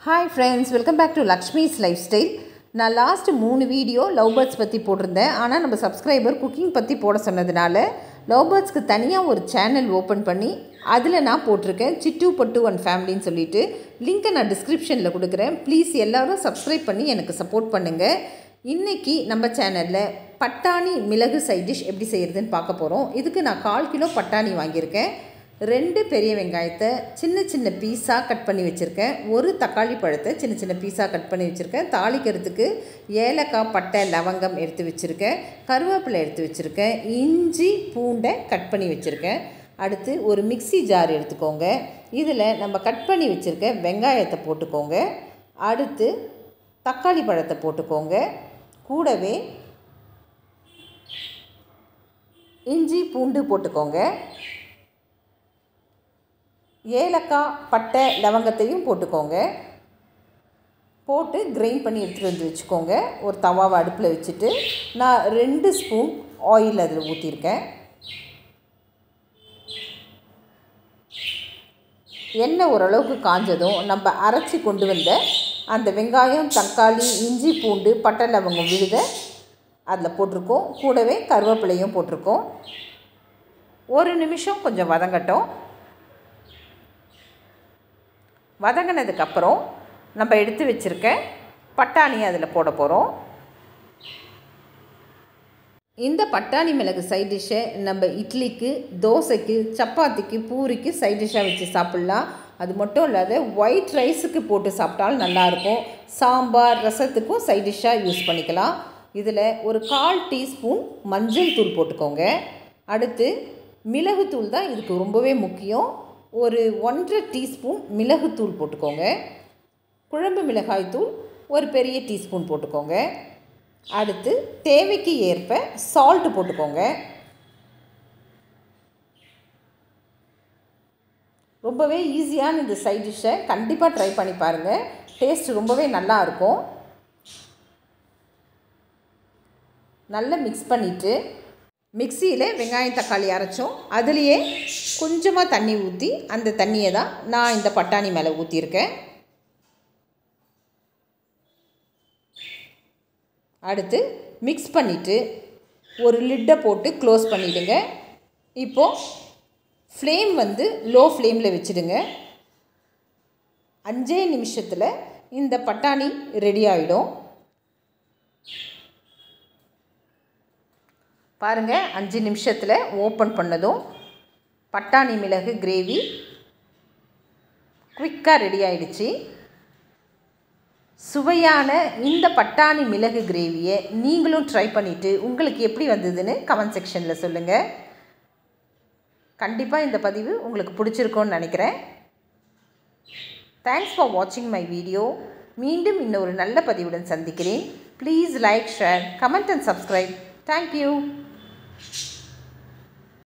hi friends welcome back to Lakshmi's lifestyle நான் last மூணு video love birds பற்றி போட்டிருந்தேன் ஆனால் நம்ம சப்ஸ்கிரைபர் குக்கிங் பற்றி போட சொன்னதுனால லவ் பேர்ட்ஸ்க்கு தனியாக ஒரு சேனல் ஓப்பன் பண்ணி அதில் நான் போட்டிருக்கேன் சிட்டு பட்டு ஒன் ஃபேமிலின்னு சொல்லிட்டு லிங்க்கை நான் டிஸ்கிரிப்ஷனில் கொடுக்குறேன் ப்ளீஸ் எல்லோரும் சப்ஸ்கிரைப் பண்ணி எனக்கு சப்போர்ட் பண்ணுங்கள் இன்றைக்கி நம்ம சேனலில் பட்டாணி மிளகு சைட் டிஷ் எப்படி செய்கிறதுன்னு பார்க்க போகிறோம் இதுக்கு நான் கால் கிலோ பட்டாணி வாங்கியிருக்கேன் ரெண்டு பெரிய வெங்காயத்தை சின்ன சின்ன பீஸாக கட் பண்ணி வச்சுருக்கேன் ஒரு தக்காளி பழத்தை சின்ன சின்ன பீஸாக கட் பண்ணி வச்சுருக்கேன் தாளிக்கிறதுக்கு ஏலக்காய் பட்டை லவங்கம் எடுத்து வச்சுருக்கேன் கருவேப்பிலை எடுத்து வச்சுருக்கேன் இஞ்சி பூண்டை கட் பண்ணி வச்சுருக்கேன் அடுத்து ஒரு மிக்ஸி ஜார் எடுத்துக்கோங்க இதில் நம்ம கட் பண்ணி வச்சுருக்க வெங்காயத்தை போட்டுக்கோங்க அடுத்து தக்காளி பழத்தை போட்டுக்கோங்க கூடவே இஞ்சி பூண்டு போட்டுக்கோங்க ஏலக்காய் பட்டை லவங்கத்தையும் போட்டுக்கோங்க போட்டு கிரைண்ட் பண்ணி எடுத்துகிட்டு வந்து வச்சுக்கோங்க ஒரு தவாவை அடுப்பில் வச்சுட்டு நான் ரெண்டு ஸ்பூன் ஆயில் அதில் ஊற்றிருக்கேன் எண்ணெய் ஓரளவுக்கு காஞ்சதும் நம்ம அரைச்சி கொண்டு வந்த அந்த வெங்காயம் தக்காளி இஞ்சி பூண்டு பட்டை லவங்கம் விழுத அதில் போட்டிருக்கோம் கூடவே கருவேப்பிலையும் போட்டிருக்கோம் ஒரு நிமிஷம் கொஞ்சம் வதங்கட்டும் வதங்கினதுக்கப்புறம் நம்ம எடுத்து வச்சுருக்க பட்டாணி அதில் போட போகிறோம் இந்த பட்டாணி மிளகு சைட் டிஷ்ஷை நம்ம இட்லிக்கு தோசைக்கு சப்பாத்திக்கு பூரிக்கு சைட் டிஷ்ஷாக வச்சு சாப்பிட்லாம் அது மட்டும் இல்லாத ஒயிட் ரைஸுக்கு போட்டு சாப்பிட்டாலும் நல்லாயிருக்கும் சாம்பார் ரசத்துக்கும் சைட் டிஷ்ஷாக யூஸ் பண்ணிக்கலாம் இதில் ஒரு கால் டீஸ்பூன் மஞ்சள் தூள் போட்டுக்கோங்க அடுத்து மிளகுத்தூள் தான் இதுக்கு ரொம்பவே முக்கியம் ஒரு ஒன்றரை டீஸ்பூன் மிளகுத்தூள் போட்டுக்கோங்க குழம்பு மிளகாய்த்தூள் ஒரு பெரிய டீஸ்பூன் போட்டுக்கோங்க அடுத்து தேவைக்கு ஏற்ப சால்ட்டு போட்டுக்கோங்க ரொம்பவே ஈஸியான இந்த சைட் டிஷ்ஷை கண்டிப்பாக ட்ரை பண்ணி பாருங்கள் டேஸ்ட் ரொம்பவே நல்லா இருக்கும் நல்லா மிக்ஸ் பண்ணிவிட்டு மிக்சியில் வெங்காயம் தக்காளி அரைச்சோம் அதுலேயே கொஞ்சமாக தண்ணி ஊற்றி அந்த தண்ணியை தான் நான் இந்த பட்டாணி மேலே ஊற்றியிருக்கேன் அடுத்து மிக்ஸ் பண்ணிவிட்டு ஒரு லிட்டை போட்டு க்ளோஸ் பண்ணிவிடுங்க இப்போது ஃப்ளேம் வந்து லோ ஃப்ளேமில் வச்சுடுங்க அஞ்சே நிமிஷத்தில் இந்த பட்டாணி ரெடி ஆகிடும் பாருங்கள் அஞ்சு நிமிஷத்தில் ஓப்பன் பண்ணதும் பட்டாணி மிளகு கிரேவி குவிக்காக ரெடி ஆயிடுச்சு சுவையான இந்த பட்டாணி மிளகு கிரேவியை நீங்களும் ட்ரை பண்ணிவிட்டு உங்களுக்கு எப்படி வந்ததுன்னு கமெண்ட் செக்ஷனில் சொல்லுங்கள் கண்டிப்பாக இந்த பதிவு உங்களுக்கு பிடிச்சிருக்கோன்னு நினைக்கிறேன் தேங்க்ஸ் ஃபார் வாட்சிங் மை வீடியோ மீண்டும் இன்னொரு நல்ல பதிவுடன் சந்திக்கிறேன் please like share comment and subscribe thank you